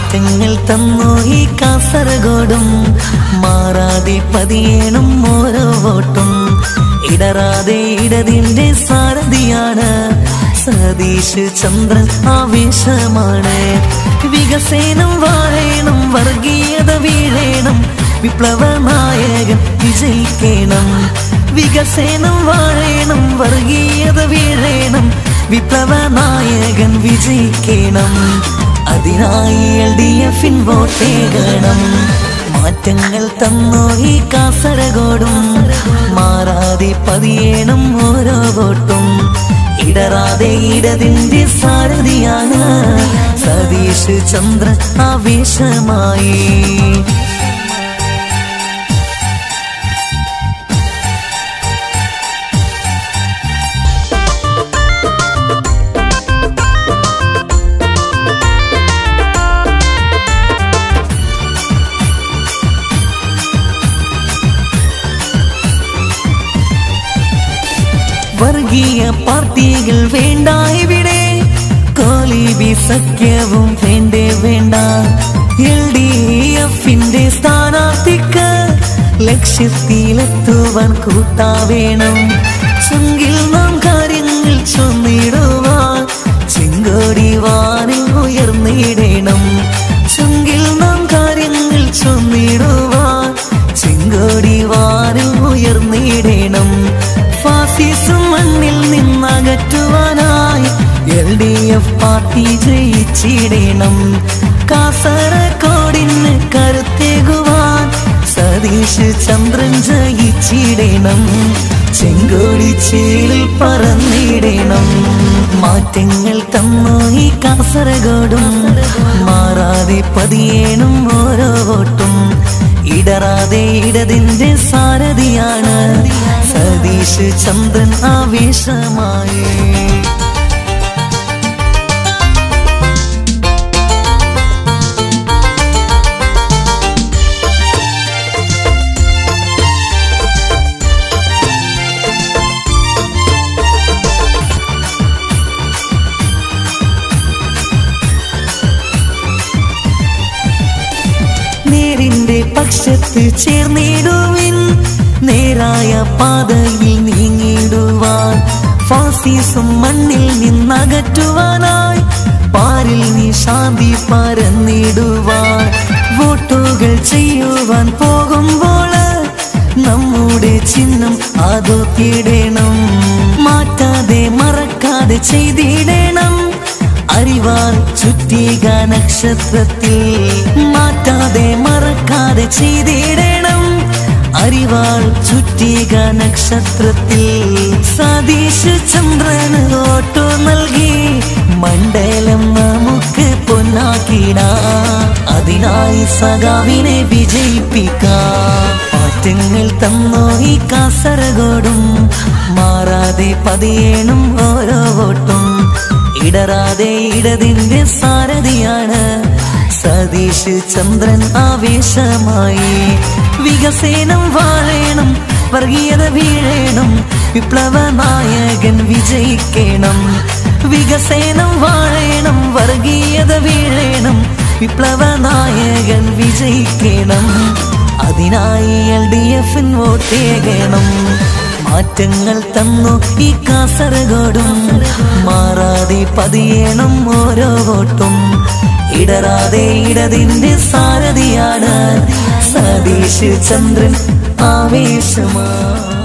മാറ്റങ്ങൾ തന്നു ഈ കാസർഗോഡും മാറാതെ പതിയേണം ഓരോ വോട്ടും ഇടറാതെ ഇടതിന്റെ സാരഥിയാണ് സതീഷ് ചന്ദ്രൻ ആവേശമാണ് വികസനം വാഴേണം വർഗീയത വീഴേണം വിപ്ലവ നായകൻ വിജയിക്കണം വികസനം വാഴേണം വർഗീയത വീഴേണം വിപ്ലവ നായകൻ വിജയിക്കണം അതിനായി എൽ ഡി എഫിൻ വോട്ടേകണം മാറ്റങ്ങൾ തന്നു ഈ കാസർഗോഡും മാറാതെ പതിയേണം ഓരോ വോട്ടും ഇടറാതെ ഇടതിന്റെ സാരഥിയാണ് സതീഷ് ചന്ദ്രൻ ആവേശമായി വർഗീയ പാർട്ടികൾ വേണ്ട ഇവിടെ കോലിബി സഖ്യവും വേണ്ടേ വേണ്ട എൽ ഡി എഫിന്റെ സ്ഥാനാർത്ഥിക്ക് ലക്ഷ്യത്തിലെത്തുവാൻ കൂട്ടാ വേണം ചുങ്കിൽ നാം കാര്യങ്ങൾ ചൊന്നിടുവാൻ ചെങ്കോടി വാനിൽ ഉയർന്നിടണം ചുങ്കിൽ നാം കാര്യങ്ങൾ ചൊന്നിടുവാൻ ചെങ്കോടി വാനിൽ ഉയർന്നിടണം ഫാസിസം മണ്ണിൽ നിന്നകറ്റുവാനായി എൽ ഡി എഫ് പാർട്ടി ജയിച്ചിടണം കാസർഗോഡിന് കരുത്തേകുവാൻ സതീഷ് ചന്ദ്രൻ ജയിച്ചിടണം ചെങ്കോടി ചേലിൽ പറന്നിടണം മാറ്റങ്ങൾ തന്നു ഈ കാസർഗോഡും മാറാതെ പതിയേണം ഓരോ വോട്ടും ഇടറാതെ ഇടതിന്റെ സാരഥിയാണ് സതീഷ് ചന്ദ്രൻ ആവേശമായി നേരിന്റെ പക്ഷത്ത് ചേർന്നിടുവിൻ നേരായ പാതയിൽ നീങ്ങിടുവാൻ ഫാസിസം മണ്ണിൽ നിന്നകറ്റുവാനായി പാരിൽ നീ ശാന്തി പരന്നിടുവാൻ വോട്ടുകൾ ചെയ്യുവാൻ പോകുമ്പോൾ നമ്മുടെ ചിഹ്നം അതൊത്തിടണം മാറ്റാതെ മറക്കാതെ ചെയ്തിടണം അറിവാൽ ചുറ്റിക നക്ഷത്രത്തിൽ മാറ്റാതെ മറക്കാതെ ചെയ്തിടണം അറിവാൾ ചുറ്റിക നക്ഷത്രത്തിൽ സതീഷ് ചന്ദ്രന് ഓട്ടോ നൽകി മണ്ഡലം നമുക്ക് പൊന്നാക്കിടാം അതിനായി സഖാവിനെ വിജയിപ്പിക്കാം മാറ്റങ്ങൾ തന്നോ ഈ കാസർഗോഡും മാറാതെ പതിയേണം ഓരോ വോട്ടും ഇടറാതെ ഇടതിന്റെ സാരഥിയാണ് സതീഷ് ചന്ദ്രൻ ആവേശമായി വികസനം വാഴേണം വർഗീയത വീഴേണം വിപ്ലവ നായകൻ വിജയിക്കണം വികസനം വാഴേണം വർഗീയത വീഴേണം വിപ്ലവ നായകൻ വിജയിക്കണം അതിനായി എൽ ഡി എഫിൻ വോട്ടേകണം മാറ്റങ്ങൾ തന്നു ഈ കാസർഗോഡും മാറാതെ പതിയേണം ഓരോ വോട്ടും ഇടറാതെ ഇടതിന്റെ സാരഥിയാണ് സതീഷ് ചന്ദ്രൻ ആവേശമാ